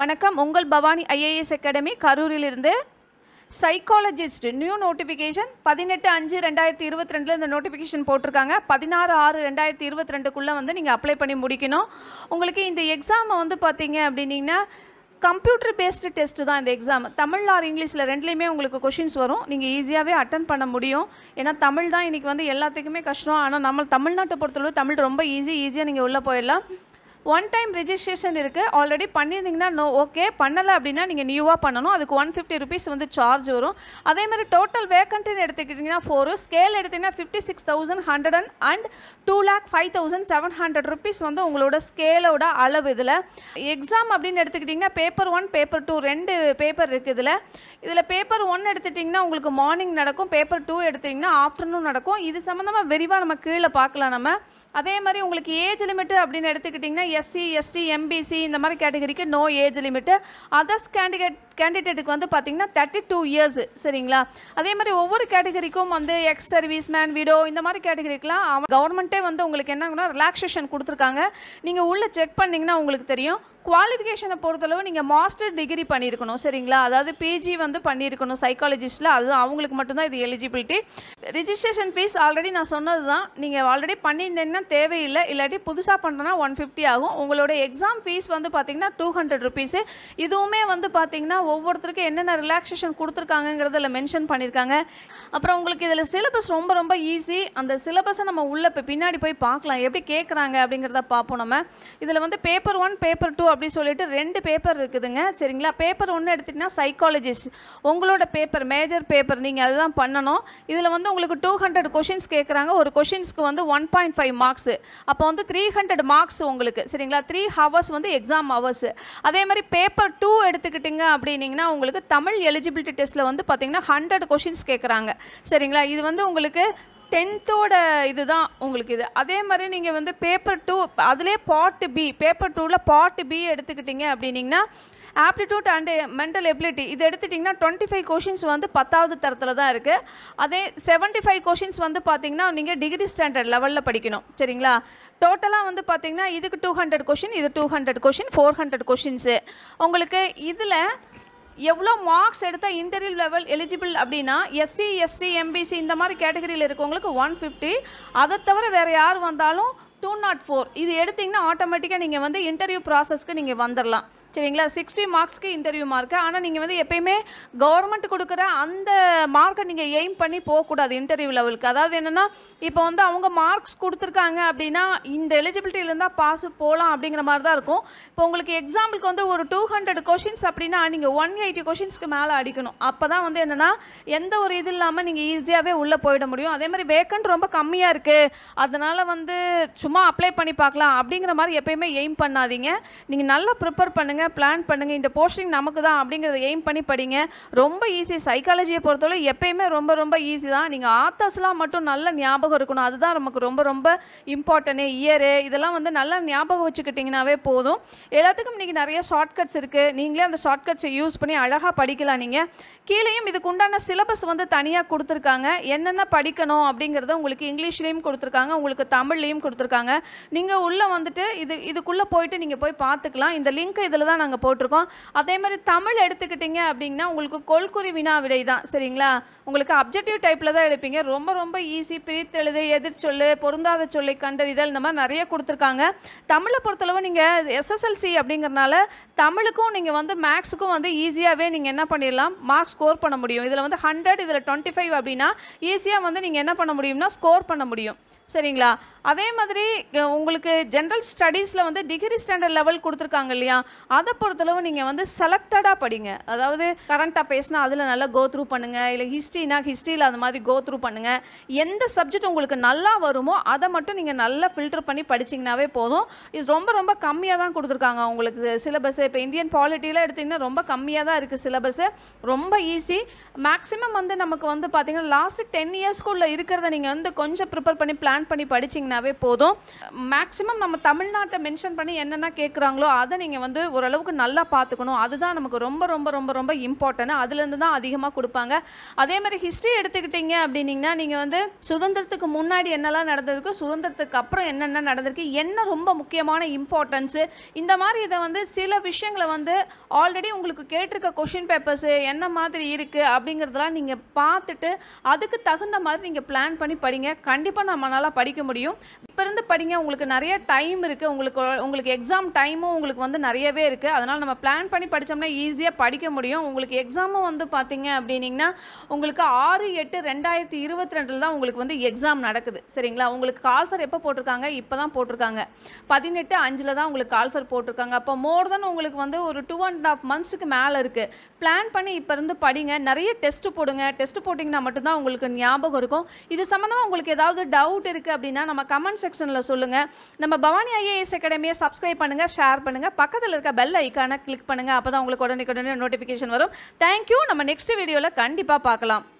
வணக்கம் உங்கள் Bhavani IAS academy கரூரிலிருந்து சைக்காலஜிஸ்ட் நியூ நோட்டிஃபிகேஷன் பதினெட்டு அஞ்சு ரெண்டாயிரத்தி இருபத்தி ரெண்டில் இந்த நோட்டிஃபிகேஷன் போட்டிருக்காங்க பதினாறு ஆறு ரெண்டாயிரத்தி இருபத்தி ரெண்டுக்குள்ளே வந்து நீங்கள் அப்ளை பண்ணி முடிக்கணும் உங்களுக்கு இந்த எக்ஸாமை வந்து பார்த்தீங்க அப்படின்னீங்கன்னா கம்ப்யூட்டர் பேஸ்டு டெஸ்ட்டு தான் இந்த எக்ஸாம் தமிழ் ஆர் இங்கிலீஷில் ரெண்டுலேயுமே உங்களுக்கு கொஷின்ஸ் வரும் நீங்கள் ஈஸியாகவே அட்டன் பண்ண முடியும் ஏன்னா தமிழ் தான் இன்றைக்கி வந்து எல்லாத்துக்குமே கஷ்டம் ஆனால் நம்ம தமிழ்நாட்டை பொறுத்தளவு தமிழ் ரொம்ப ஈஸி ஈஸியாக நீங்கள் உள்ளே போயிடலாம் ஒன் டைம் ரெஜிஸ்ட்ரேஷன் இருக்குது ஆல்ரெடி பண்ணியிருந்தீங்கன்னா நோ ஓகே பண்ணலை அப்படின்னா நீங்கள் நியூவாக பண்ணணும் அதுக்கு ஒன் ஃபிஃப்டி ருபீஸ் வந்து சார்ஜ் வரும் அதே மாதிரி டோட்டல் வேக்கண்ட்டுன்னு எடுத்துக்கிட்டிங்கன்னா ஃபோரு ஸ்கேல் எடுத்திங்கன்னா fifty six thousand hundred and and two lakh five thousand seven hundred rupees வந்து உங்களோட ஸ்கேலோட அளவு இதில் எக்ஸாம் அப்படின்னு எடுத்துக்கிட்டிங்கன்னா பேப்பர் ஒன் பேப்பர் டூ ரெண்டு பேப்பர் இருக்குது இதில் இதில் பேப்பர் ஒன் எடுத்துட்டிங்கன்னா உங்களுக்கு மார்னிங் நடக்கும் பேப்பர் டூ எடுத்திங்கன்னா ஆஃப்டர்நூன் நடக்கும் இது சம்மந்தமாக விரிவாக நம்ம கீழே பார்க்கலாம் நம்ம அதே மாதிரி உங்களுக்கு ஏஜ் லிமிட்டு அப்படின்னு எடுத்துக்கிட்டிங்கன்னா எஸ்சி எஸ்டி எம்பிசி இந்த மாதிரி கேட்டகரிக்கு no age limit others candidate கேண்டிடேட்டுக்கு வந்து பார்த்தீங்கன்னா தேர்ட்டி டூ இயர்ஸ் சரிங்களா அதே மாதிரி ஒவ்வொரு கேட்டகரிக்கும் வந்து எக்ஸ் சர்வீஸ் மேன் விடோ இந்த மாதிரி கேட்டகரிக்கெலாம் அவன் கவர்மெண்ட்டே வந்து உங்களுக்கு என்னங்கன்னா ரிலாக்ஸேஷன் கொடுத்துருக்காங்க நீங்கள் உள்ளே செக் பண்ணிங்கன்னா உங்களுக்கு தெரியும் குவாலிஃபிகேஷனை பொறுத்தளவு நீங்கள் மாஸ்டர் டிகிரி பண்ணியிருக்கணும் சரிங்களா அதாவது பிஜி வந்து பண்ணியிருக்கணும் சைக்காலஜிஸ்ட்டில் அது அவங்களுக்கு மட்டும்தான் இது எலிஜிபிலிட்டி ரிஜிஸ்ட்ரேஷன் ஃபீஸ் ஆல்ரெடி நான் சொன்னது தான் நீங்கள் ஆல்ரெடி பண்ணியிருந்தீங்கன்னா தேவையில்லை இல்லாட்டி புதுசாக பண்ணுறனா ஒன் ஃபிஃப்டி ஆகும் உங்களோட எக்ஸாம் ஃபீஸ் வந்து பார்த்தீங்கன்னா டூ ஹண்ட்ரட் ருபீஸு இதுவுமே வந்து பார்த்தீங்கன்னா ஒவ்வொருத்தருக்கும் என்னென்ன ரிலாக்ஸேஷன் கொடுத்துருக்காங்கிறதுல மென்ஷன் பண்ணியிருக்காங்க அப்புறம் உங்களுக்கு இதில் சிலபஸ் ரொம்ப ரொம்ப ஈஸி அந்த சிலபஸை நம்ம உள்ளே இப்போ பின்னாடி போய் பார்க்கலாம் எப்படி கேட்குறாங்க அப்படிங்கிறத பார்ப்போம் நம்ம இதில் வந்து பேப்பர் ஒன் பேப்பர் டூ அப்படி சொல்லிட்டு ரெண்டு பேப்பர் இருக்குதுங்க சரிங்களா பேப்பர் ஒன்று எடுத்துட்டிங்கன்னா சைக்காலஜிஸ்ட் உங்களோட பேப்பர் மேஜர் பேப்பர் நீங்கள் அதுதான் பண்ணணும் இதில் வந்து உங்களுக்கு டூ ஹண்ட்ரட் கொஷின்ஸ் கேட்குறாங்க ஒரு கொஷின்ஸ்க்கு வந்து ஒன் பாயிண்ட் ஃபைவ் மார்க்ஸு அப்போ வந்து த்ரீ ஹண்ட்ரட் மார்க்ஸ் உங்களுக்கு சரிங்களா த்ரீ ஹவர்ஸ் வந்து எக்ஸாம் ஹவர்ஸ் அதே மாதிரி பேப்பர் டூ எடுத்துக்கிட்டிங்க அப்படின்னீங்கன்னா உங்களுக்கு தமிழ் எலிஜிபிலிட்டி டெஸ்ட்டில் வந்து பார்த்தீங்கன்னா ஹண்ட்ரட் கொஷின்ஸ் கேட்குறாங்க சரிங்களா இது வந்து உங்களுக்கு டென்த்தோட இதுதான் உங்களுக்கு இது அதே மாதிரி நீங்கள் வந்து பேப்பர் டூ அதிலே பார்ட் பி பேப்பர் டூவில் பார்ட் பி எடுத்துக்கிட்டிங்க அப்படின்னிங்கன்னா ஆப்டிடியூட் அண்டு மென்டல் எபிலிட்டி இது எடுத்துட்டிங்கன்னா டுவெண்ட்டி ஃபைவ் கொஷின்ஸ் வந்து பத்தாவது தரத்தில் தான் இருக்குது அதே செவன்ட்டி ஃபைவ் கொஷின்ஸ் வந்து பார்த்தீங்கன்னா நீங்கள் டிகிரி ஸ்டாண்டர்ட் லெவலில் படிக்கணும் சரிங்களா டோட்டலாக வந்து பார்த்தீங்கன்னா இதுக்கு டூ ஹண்ட்ரட் கொஷின் இது two hundred question four hundred questions உங்களுக்கு இதில் எவ்வளோ மார்க்ஸ் எடுத்தால் இன்டர்வியூ லெவல் எலிஜிபிள் அப்படின்னா எஸ்சி எஸ்டி எம்பிசி இந்த மாதிரி கேட்டகரியில் இருக்கவங்களுக்கு ஒன் ஃபிஃப்டி அதை தவிர வேறு யார் வந்தாலும் டூ நாட் ஃபோர் இது எடுத்திங்கன்னா ஆட்டோமேட்டிக்காக நீங்கள் வந்து இன்டர்வியூ ப்ராசஸ்க்கு நீங்கள் வந்துடலாம் சரிங்களா சிக்ஸ்டி மார்க்ஸ்க்கு இன்டர்வியூ மார்க்கு ஆனால் நீங்கள் வந்து எப்பயுமே கவர்மெண்ட் கொடுக்குற அந்த மார்க்கை நீங்கள் எய்ம் பண்ணி போகக்கூடாது இன்டர்வியூ லெவலுக்கு அதாவது என்னென்னா இப்போ வந்து அவங்க மார்க்ஸ் கொடுத்துருக்காங்க அப்படின்னா இந்த எலிஜிபிலிட்டியில் இருந்தால் பாஸ் போகலாம் அப்படிங்கிற மாதிரி தான் இருக்கும் இப்போ உங்களுக்கு எக்ஸாம்பிளுக்கு வந்து ஒரு டூ ஹண்ட்ரட் கொஷின்ஸ் அப்படின்னா நீங்கள் ஒன் எயிட்டி கொஷின்ஸ்க்கு மேலே அடிக்கணும் அப்போ தான் வந்து என்னென்னா எந்த ஒரு இது இல்லாமல் நீங்கள் ஈஸியாகவே உள்ளே போயிட முடியும் அதே மாதிரி வேக்கண்ட் ரொம்ப கம்மியாக இருக்குது அதனால் வந்து சும்மா அப்ளை பண்ணி பார்க்கலாம் அப்படிங்கிற மாதிரி எப்பயுமே எய்ம் பண்ணாதீங்க நீங்கள் நல்லா ப்ரிப்பேர் பண்ணுங்கள் பிளான் பண்ணுங்கள் இந்த போஸ்டிங் நமக்கு தான் அப்படிங்கிறத எய்ம் பண்ணி படிங்க ரொம்ப ஈஸி சைக்காலஜியை பொறுத்தவரை எப்பயுமே ரொம்ப ரொம்ப ஈஸி தான் நீங்கள் ஆத்தர்ஸ்லாம் மட்டும் நல்ல ஞாபகம் இருக்கணும் அதுதான் நமக்கு ரொம்ப ரொம்ப இம்பார்ட்டனே இயரு இதெல்லாம் வந்து நல்லா ஞாபகம் வச்சுக்கிட்டிங்கனாவே போதும் எல்லாத்துக்கும் இன்றைக்கி நிறைய ஷார்ட்கட்ஸ் இருக்குது நீங்களே அந்த ஷார்ட்கட்ஸை யூஸ் பண்ணி அழகாக படிக்கலாம் நீங்கள் கீழேயும் இதுக்கு உண்டான சிலபஸ் வந்து தனியாக கொடுத்துருக்காங்க என்னென்ன படிக்கணும் அப்படிங்கிறத உங்களுக்கு இங்கிலீஷ்லேயும் கொடுத்துருக்காங்க உங்களுக்கு தமிழ்லேயும் கொடுத்துருக்காங்க நீங்கள் உள்ளே வந்துட்டு இது இதுக்குள்ளே போயிட்டு நீங்கள் போய் பார்த்துக்கலாம் இந்த லிங்க் இதில் தான் நாங்கள் போட்டிருக்கோம் அதே மாதிரி தமிழ் எடுத்துக்கிட்டிங்க அப்படின்னா உங்களுக்கு கொள்குறி வினா விடை தான் சரிங்களா உங்களுக்கு அப்ஜெக்டிவ் டைப்பில் தான் எடுப்பீங்க ரொம்ப ரொம்ப ஈஸி பிரித்தெழுது எதிர்ச்சொல்லு பொருந்தாத சொல்லை கண்டறிதல் இந்த மாதிரி நிறைய கொடுத்துருக்காங்க தமிழை பொறுத்தளவு நீங்கள் எஸ்எஸ்எல்சி அப்படிங்கிறனால தமிழுக்கும் நீங்கள் வந்து மேக்ஸுக்கும் வந்து ஈஸியாகவே நீங்கள் என்ன பண்ணிடலாம் மார்க் ஸ்கோர் பண்ண முடியும் இதில் வந்து ஹண்ட்ரட் இதில் டுவெண்ட்டி ஃபைவ் அப்படின்னா ஈஸியாக வந்து நீங்கள் என்ன பண்ண முடியும்னா ஸ்கோர் பண்ண முடியும் சரிங்களா அதே மாதிரி அஹ், உங்களுக்கு ஜென்ரல் ஸ்டடீஸில் வந்து டிகிரி ஸ்டாண்டர்ட் லெவல் கொடுத்துருக்காங்க இல்லையா அதை பொறுத்தளவு நீங்கள் வந்து செலக்டடாக படிங்க அதாவது கரண்ட் அஃபேர்ஸ்னால் அதில் நல்லா கோ த்ரூ பண்ணுங்கள் இல்லை ஹிஸ்ட்ரினா ஹிஸ்ட்ரியில் அந்த மாதிரி கோ த்ரூ பண்ணுங்கள் எந்த சப்ஜெக்ட் உங்களுக்கு நல்லா வருமோ அதை மட்டும் நீங்கள் நல்லா ஃபில்டர் பண்ணி படிச்சிங்கனாவே போதும் இது ரொம்ப ரொம்ப கம்மியாக தான் கொடுத்துருக்காங்க உங்களுக்கு சிலபஸ் இப்போ இந்தியன் பாலிட்டியில் எடுத்திங்கன்னா ரொம்ப கம்மியாக தான் இருக்குது சிலபஸ்ஸு ரொம்ப ஈஸி மேக்ஸிமம் வந்து நமக்கு வந்து பார்த்திங்கன்னா லாஸ்ட் டென் இயர்ஸ்க்குள்ளே இருக்கிறத நீங்கள் வந்து கொஞ்சம் ப்ரிப்பேர் பண்ணி பிளான் பிளான் பண்ணி படிச்சிங்கனாவே போதும் மேக்ஸிமம் நம்ம தமிழ்நாட்டை மென்ஷன் பண்ணி என்னென்ன கேட்குறாங்களோ அதை நீங்கள் வந்து ஓரளவுக்கு நல்லா பார்த்துக்கணும் அதுதான் நமக்கு ரொம்ப ரொம்ப ரொம்ப ரொம்ப இம்பார்ட்டன்ட் அதுலேருந்து தான் அதிகமாக கொடுப்பாங்க அதே மாதிரி ஹிஸ்ட்ரி எடுத்துக்கிட்டீங்க அப்படின்னீங்கன்னா நீங்கள் வந்து சுதந்திரத்துக்கு முன்னாடி என்னெல்லாம் நடந்திருக்கு சுதந்திரத்துக்கு அப்புறம் என்னென்ன நடந்திருக்கு என்ன ரொம்ப முக்கியமான இம்பார்ட்டன்ஸு இந்த மாதிரி இதை வந்து சில விஷயங்களை வந்து ஆல்ரெடி உங்களுக்கு கேட்டிருக்க கொஷின் பேப்பர்ஸு என்ன மாதிரி இருக்குது அப்படிங்கிறதெல்லாம் நீங்கள் பார்த்துட்டு அதுக்கு தகுந்த மாதிரி நீங்கள் பிளான் பண்ணி படிங்க கண்டிப்பாக நம்மளால் படிக்க முடியும் இப்போ இருந்து படிங்க உங்களுக்கு நிறைய டைம் இருக்குது உங்களுக்கு உங்களுக்கு எக்ஸாம் டைமும் உங்களுக்கு வந்து நிறையவே இருக்குது அதனால் நம்ம பிளான் பண்ணி படித்தோம்னா ஈஸியாக படிக்க முடியும் உங்களுக்கு எக்ஸாமும் வந்து பார்த்தீங்க அப்படின்னீங்கன்னா உங்களுக்கு ஆறு எட்டு ரெண்டாயிரத்தி இருபத்தி ரெண்டில் தான் உங்களுக்கு வந்து எக்ஸாம் நடக்குது சரிங்களா உங்களுக்கு கால்ஃபர் எப்போ போட்டிருக்காங்க இப்போ தான் போட்டிருக்காங்க பதினெட்டு அஞ்சில் தான் உங்களுக்கு கால்ஃபர் போட்டிருக்காங்க அப்போ மோர் தென் உங்களுக்கு வந்து ஒரு டூ அண்ட் ஹாஃப் மந்த்ஸுக்கு மேலே இருக்குது பிளான் பண்ணி இப்போ இருந்து படிங்க நிறைய டெஸ்ட் போடுங்க டெஸ்ட் போட்டிங்கன்னா மட்டும்தான் உங்களுக்கு ஞாபகம் இருக்கும் இது சம்மந்தமாக உங்களுக்கு ஏதாவது டவுட் இருக்குது அப்படின்னா நம்ம கமெண்ட் செக்ஷனில் சொல்லுங்கள் நம்ம பவானி ஐஏஎஸ் அகாடமியை சப்ஸ்கிரைப் பண்ணுங்கள் ஷேர் பண்ணுங்கள் பக்கத்தில் இருக்க பெல் ஐக்கானை கிளிக் பண்ணுங்கள் அப்போ தான் உங்களுக்கு உடனே உடனே நோட்டிஃபிகேஷன் வரும் தேங்க்யூ நம்ம நெக்ஸ்ட் வீடியோவில் கண்டிப்பாக பார்க்கலாம்